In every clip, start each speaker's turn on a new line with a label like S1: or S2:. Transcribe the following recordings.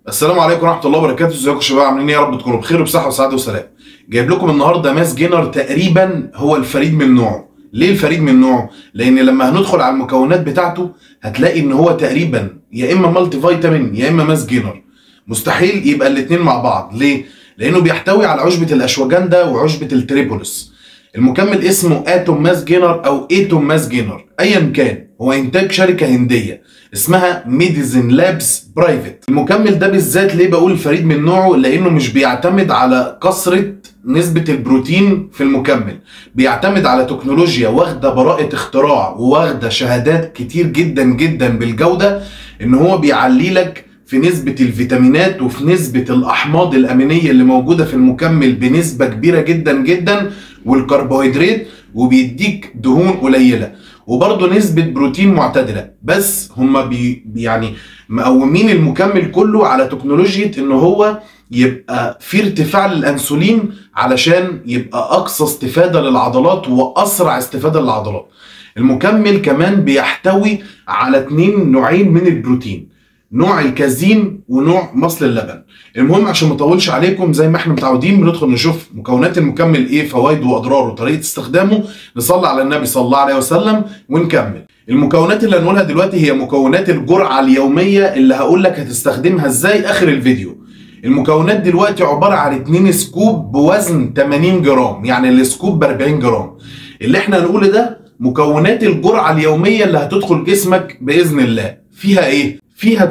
S1: السلام عليكم ورحمه الله وبركاته ازيكم يا شباب عاملين ايه يا رب تكونوا بخير وبصحه وسعاده وسلام جايب لكم النهارده ماس جينر تقريبا هو الفريد من نوعه ليه الفريد من نوعه لان لما هندخل على المكونات بتاعته هتلاقي ان هو تقريبا يا اما مالتي فيتامين يا اما ماس جينر مستحيل يبقى الاثنين مع بعض ليه لانه بيحتوي على عشبه الاشواجندا وعشبه التريبولس المكمل اسمه اتوم ماس جينر او ايتوم ماس جينر ايا كان هو انتاج شركه هنديه اسمها ميديزن لابس برايفت المكمل ده بالذات ليه بقول فريد من نوعه لانه مش بيعتمد على كثره نسبة البروتين في المكمل بيعتمد على تكنولوجيا واخدة براءة اختراع وواخدة شهادات كتير جدا جدا بالجودة ان هو بيعلي لك في نسبة الفيتامينات وفي نسبة الأحماض الأمينية اللي موجودة في المكمل بنسبة كبيرة جدا جدا والكربوهيدرات وبيديك دهون قليلة وبرضه نسبة بروتين معتدلة بس هما بي يعني مقومين المكمل كله على تكنولوجيا ان هو يبقى في ارتفاع للانسولين علشان يبقى اقصى استفادة للعضلات واسرع استفادة للعضلات المكمل كمان بيحتوي على اتنين نوعين من البروتين نوع الكازين ونوع مصل اللبن المهم عشان ما اطولش عليكم زي ما احنا متعودين بندخل نشوف مكونات المكمل ايه فوائده واضراره وطريقه استخدامه نصلي على النبي صلى الله عليه وسلم ونكمل المكونات اللي هنقولها دلوقتي هي مكونات الجرعه اليوميه اللي هقول لك هتستخدمها ازاي اخر الفيديو المكونات دلوقتي عباره عن 2 سكوب بوزن 80 جرام يعني السكوب ب 40 جرام اللي احنا هنقوله ده مكونات الجرعه اليوميه اللي هتدخل جسمك باذن الله فيها ايه فيها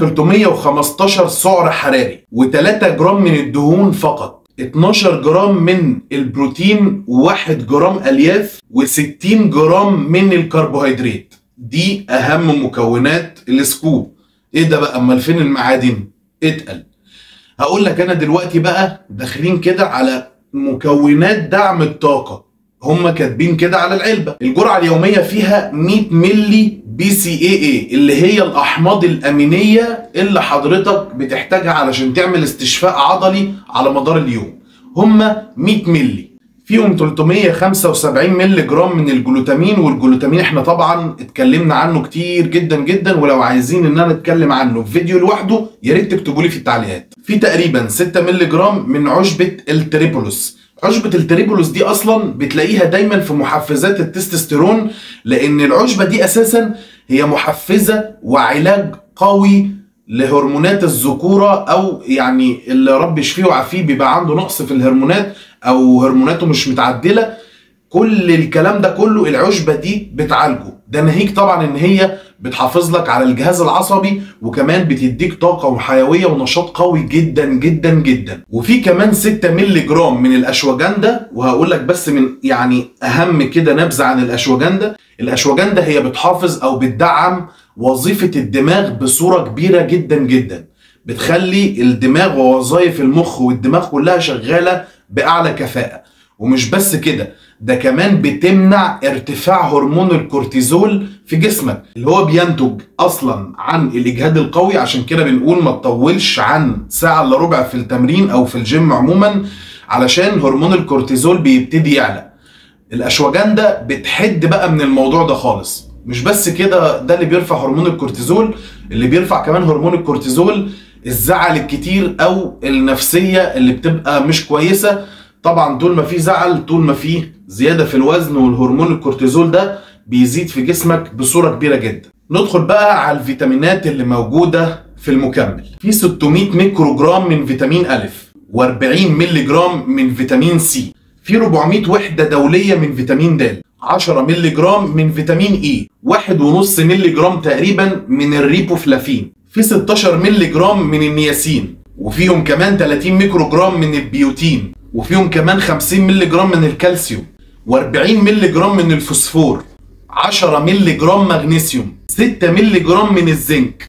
S1: 315 سعر حراري و3 جرام من الدهون فقط 12 جرام من البروتين و1 جرام الياف و60 جرام من الكربوهيدرات دي اهم مكونات السكوب ايه ده بقى امال فين المعادن اتقل هقول لك انا دلوقتي بقى داخلين كده على مكونات دعم الطاقه هم كاتبين كده على العلبه الجرعه اليوميه فيها 100 ملي بي سي اي اي اللي هي الاحماض الامينيه اللي حضرتك بتحتاجها علشان تعمل استشفاء عضلي على مدار اليوم هم 100 ملي فيهم 375 ملي جرام من الجلوتامين والجلوتامين احنا طبعا اتكلمنا عنه كتير جدا جدا ولو عايزين ان انا اتكلم عنه في فيديو لوحده يا ريت تكتبوا لي في التعليقات في تقريبا 6 ملي جرام من عشبه التريبولوس عشبة التريبولوس دي اصلا بتلاقيها دايما في محفزات التستوستيرون لان العشبة دي اساسا هي محفزة وعلاج قوي لهرمونات الذكورة او يعني اللي رب يشفيه ويعافيه بيبقى عنده نقص في الهرمونات او هرموناته مش متعدلة كل الكلام ده كله العشبة دي بتعالجه ده ناهيك طبعا ان هي بتحافظ لك على الجهاز العصبي وكمان بتديك طاقة وحيوية ونشاط قوي جدا جدا جدا وفي كمان 6 مللي جرام من الاشواجندا وهقول لك بس من يعني اهم كده نبذة عن الاشواجندا الاشواجندا هي بتحافظ او بتدعم وظيفة الدماغ بصورة كبيرة جدا جدا بتخلي الدماغ ووظائف المخ والدماغ كلها شغالة بأعلى كفاءة ومش بس كده ده كمان بتمنع ارتفاع هرمون الكورتيزول في جسمك اللي هو بينتج اصلا عن الاجهاد القوي عشان كده بنقول ما تطولش عن ساعه الا ربع في التمرين او في الجيم عموما علشان هرمون الكورتيزول بيبتدي يعلى الاشواجندا بتحد بقى من الموضوع ده خالص مش بس كده ده اللي بيرفع هرمون الكورتيزول اللي بيرفع كمان هرمون الكورتيزول الزعل الكتير او النفسيه اللي بتبقى مش كويسه طبعا طول ما في زعل طول ما في زياده في الوزن والهرمون الكورتيزول ده بيزيد في جسمك بصوره كبيره جدا ندخل بقى على الفيتامينات اللي موجوده في المكمل في 600 ميكرو جرام من فيتامين أ و40 ملي جرام من فيتامين سي في 400 وحده دوليه من فيتامين د 10 ملي جرام من فيتامين اي 1.5 ملي جرام تقريبا من الريبوفلافين في 16 ملي جرام من النياسين وفيهم كمان 30 ميكرو جرام من البيوتين وفيهم كمان 50 مللي جرام من الكالسيوم و40 مللي جرام من الفوسفور 10 مللي جرام مغنيسيوم 6 مللي جرام من الزنك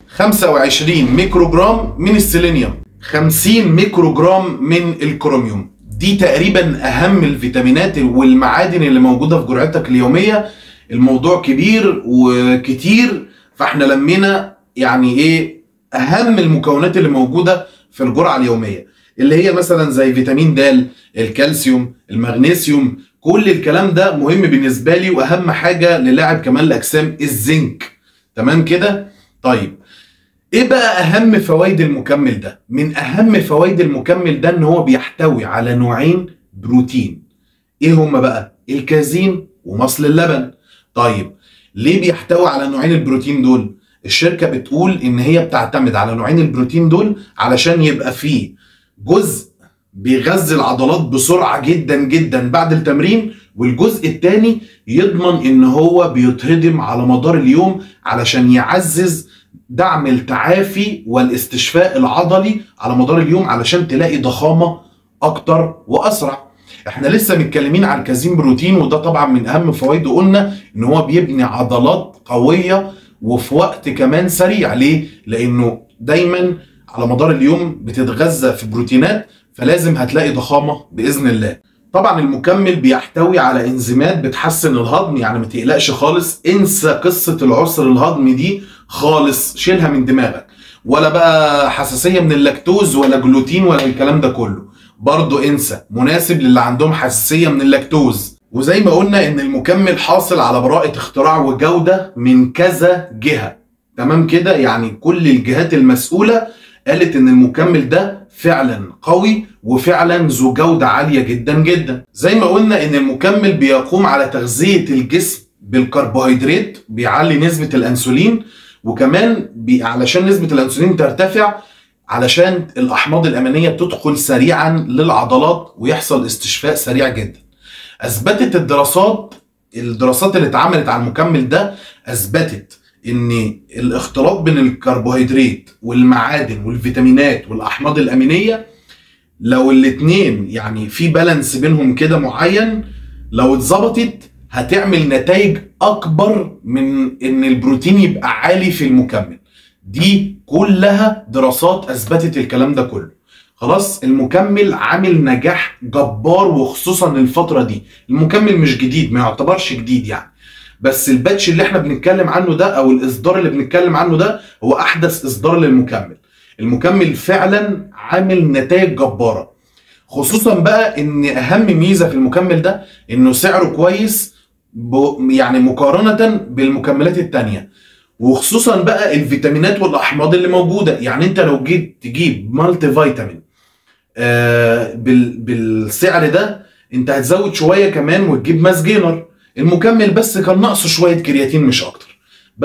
S1: 25 ميكرو جرام من السيلينيوم 50 ميكرو جرام من الكروميوم دي تقريبا اهم الفيتامينات والمعادن اللي موجوده في جرعتك اليوميه الموضوع كبير وكتير فاحنا لمينا يعني ايه اهم المكونات اللي موجوده في الجرعه اليوميه اللي هي مثلا زي فيتامين د الكالسيوم المغنيسيوم كل الكلام ده مهم بالنسبه لي واهم حاجه للاعب كمال الاجسام الزنك تمام كده طيب ايه بقى اهم فوائد المكمل ده من اهم فوائد المكمل ده ان هو بيحتوي على نوعين بروتين ايه هما بقى الكازين ومصل اللبن طيب ليه بيحتوي على نوعين البروتين دول الشركه بتقول ان هي بتعتمد على نوعين البروتين دول علشان يبقى فيه جزء بيغذي العضلات بسرعه جدا جدا بعد التمرين والجزء الثاني يضمن ان هو بيتهضم على مدار اليوم علشان يعزز دعم التعافي والاستشفاء العضلي على مدار اليوم علشان تلاقي ضخامه اكتر واسرع احنا لسه متكلمين عن كازين بروتين وده طبعا من اهم فوائده قلنا ان هو بيبني عضلات قويه وفي وقت كمان سريع ليه لانه دايما على مدار اليوم بتتغذى في بروتينات فلازم هتلاقي ضخامه باذن الله طبعا المكمل بيحتوي على انزيمات بتحسن الهضم يعني ما تقلقش خالص انسى قصه العسر الهضمي دي خالص شيلها من دماغك ولا بقى حساسيه من اللاكتوز ولا جلوتين ولا الكلام ده كله برضو انسى مناسب للي عندهم حساسيه من اللاكتوز وزي ما قلنا ان المكمل حاصل على براءه اختراع وجوده من كذا جهه تمام كده يعني كل الجهات المسؤوله قالت ان المكمل ده فعلا قوي وفعلا ذو جوده عاليه جدا جدا زي ما قلنا ان المكمل بيقوم على تغذيه الجسم بالكربوهيدرات بيعلي نسبه الانسولين وكمان بي علشان نسبه الانسولين ترتفع علشان الاحماض الامينيه تدخل سريعا للعضلات ويحصل استشفاء سريع جدا اثبتت الدراسات الدراسات اللي اتعملت على المكمل ده اثبتت ان الاختلاط بين الكربوهيدرات والمعادن والفيتامينات والاحماض الامينيه لو الاتنين يعني في بالانس بينهم كده معين لو اتظبطت هتعمل نتائج اكبر من ان البروتين يبقى عالي في المكمل دي كلها دراسات اثبتت الكلام ده كله خلاص المكمل عامل نجاح جبار وخصوصا الفتره دي المكمل مش جديد ما يعتبرش جديد يعني بس الباتش اللي احنا بنتكلم عنه ده او الاصدار اللي بنتكلم عنه ده هو احدث اصدار للمكمل المكمل فعلا عامل نتائج جباره خصوصا بقى ان اهم ميزه في المكمل ده انه سعره كويس يعني مقارنه بالمكملات التانيه وخصوصا بقى الفيتامينات والاحماض اللي موجوده يعني انت لو جيت تجيب مالتي فيتامين آه بالسعر ده انت هتزود شويه كمان وتجيب ماس جينر المكمل بس كان ناقصه شويه كرياتين مش اكتر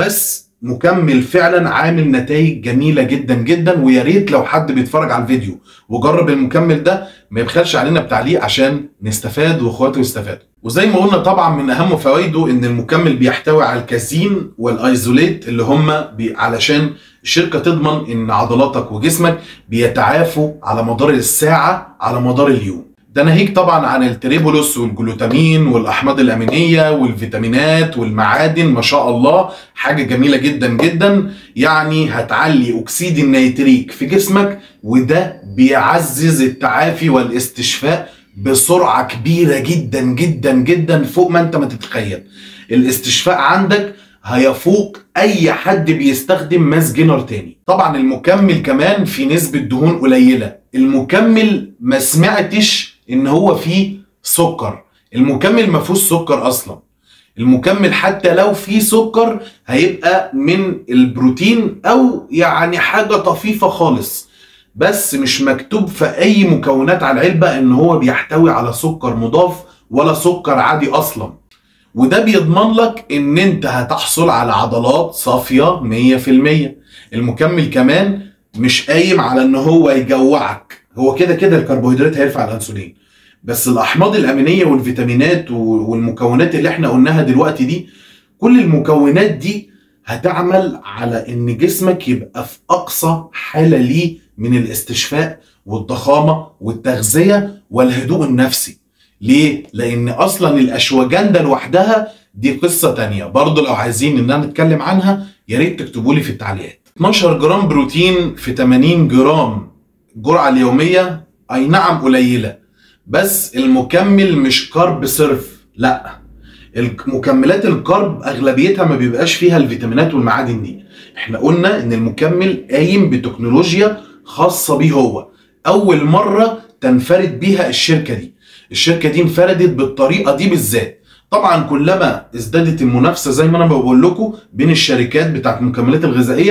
S1: بس مكمل فعلا عامل نتائج جميله جدا جدا ويا ريت لو حد بيتفرج على الفيديو وجرب المكمل ده ما يبخلش علينا بتعليق عشان نستفاد واخواته يستفادوا وزي ما قلنا طبعا من اهم فوائده ان المكمل بيحتوي على الكازين والايزوليت اللي هم علشان الشركه تضمن ان عضلاتك وجسمك بيتعافوا على مدار الساعه على مدار اليوم ده ناهيك طبعا عن التريبولوس والجلوتامين والاحماض الامينيه والفيتامينات والمعادن ما شاء الله حاجه جميله جدا جدا يعني هتعلي اكسيد النيتريك في جسمك وده بيعزز التعافي والاستشفاء بسرعه كبيره جدا جدا جدا فوق ما انت ما تتخيل الاستشفاء عندك هيفوق اي حد بيستخدم ماس جينر تاني طبعا المكمل كمان في نسبه دهون قليله المكمل ما سمعتش ان هو فيه سكر المكمل ما فيهوش سكر اصلا المكمل حتى لو فيه سكر هيبقى من البروتين او يعني حاجه طفيفه خالص بس مش مكتوب في اي مكونات على العلبه ان هو بيحتوي على سكر مضاف ولا سكر عادي اصلا وده بيضمن لك ان انت هتحصل على عضلات صافيه 100% المكمل كمان مش قايم على ان هو يجوعك هو كده كده الكربوهيدرات هيرفع الانسولين بس الاحماض الامينيه والفيتامينات والمكونات اللي احنا قلناها دلوقتي دي كل المكونات دي هتعمل على ان جسمك يبقى في اقصى حاله ليه من الاستشفاء والضخامه والتغذيه والهدوء النفسي ليه لان اصلا الاشواجندا لوحدها دي قصه تانية برضه لو عايزين ان انا نتكلم عنها يا ريت تكتبوا لي في التعليقات 12 جرام بروتين في 80 جرام الجرعه اليوميه اي نعم قليله بس المكمل مش كارب صرف لا المكملات الكارب اغلبيتها ما بيبقاش فيها الفيتامينات والمعادن دي احنا قلنا ان المكمل قايم بتكنولوجيا خاصه بيه هو اول مره تنفرد بيها الشركه دي الشركه دي انفردت بالطريقه دي بالذات طبعا كلما ازدادت المنافسه زي ما انا بقول لكم بين الشركات بتاعت المكملات الغذائيه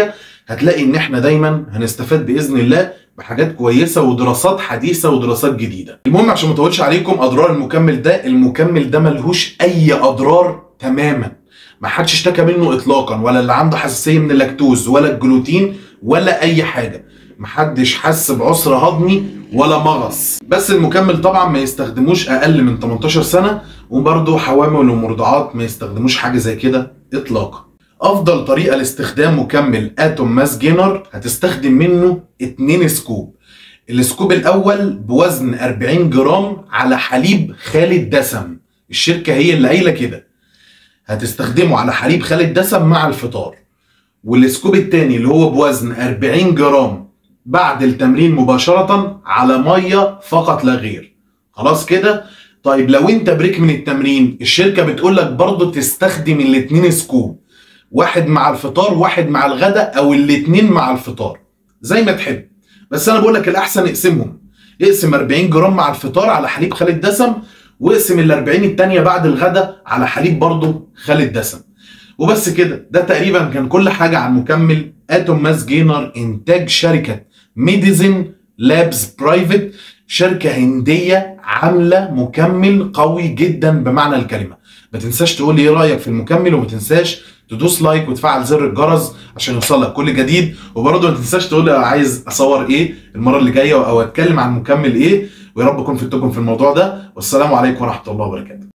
S1: هتلاقي ان احنا دايما هنستفاد باذن الله بحاجات كويسه ودراسات حديثه ودراسات جديده المهم عشان ما اطولش عليكم اضرار المكمل ده المكمل ده ملهوش اي اضرار تماما ما حدش اشتكى منه اطلاقا ولا اللي عنده حساسيه من اللاكتوز ولا الجلوتين ولا اي حاجه محدش حس بعسر هضمي ولا مغص بس المكمل طبعا ما يستخدموش اقل من 18 سنه وبرضه حوامل ومرضعات ما يستخدموش حاجه زي كده اطلاقا افضل طريقه لاستخدام مكمل اتوم ماس جينر هتستخدم منه 2 سكوب السكوب الاول بوزن 40 جرام على حليب خالي الدسم الشركه هي اللي قايله كده هتستخدمه على حليب خالي الدسم مع الفطار والسكوب التاني اللي هو بوزن 40 جرام بعد التمرين مباشرة على مية فقط لا غير خلاص كده طيب لو انت بريك من التمرين الشركة بتقول لك برضه تستخدم الاتنين سكوب واحد مع الفطار واحد مع الغداء او الاتنين مع الفطار زي ما تحب بس انا بقول لك الاحسن اقسمهم اقسم 40 جرام مع الفطار على حليب خالي الدسم واقسم ال 40 التانية بعد الغداء على حليب برضه خالي الدسم وبس كده ده تقريبا كان كل حاجة عن مكمل اتوم ماس جينر انتاج شركة ميديزن لابس برايفت شركة هندية عاملة مكمل قوي جدا بمعنى الكلمة ما تنساش تقول لي ايه رأيك في المكمل وما تنساش تدوس لايك وتفعل زر الجرس عشان يوصلك كل جديد وبرضه ما تنساش تقول لي عايز اصور ايه المرة اللي جاية او اتكلم عن مكمل ايه ويا رب اكون فدتكم في الموضوع ده والسلام عليكم ورحمة الله وبركاته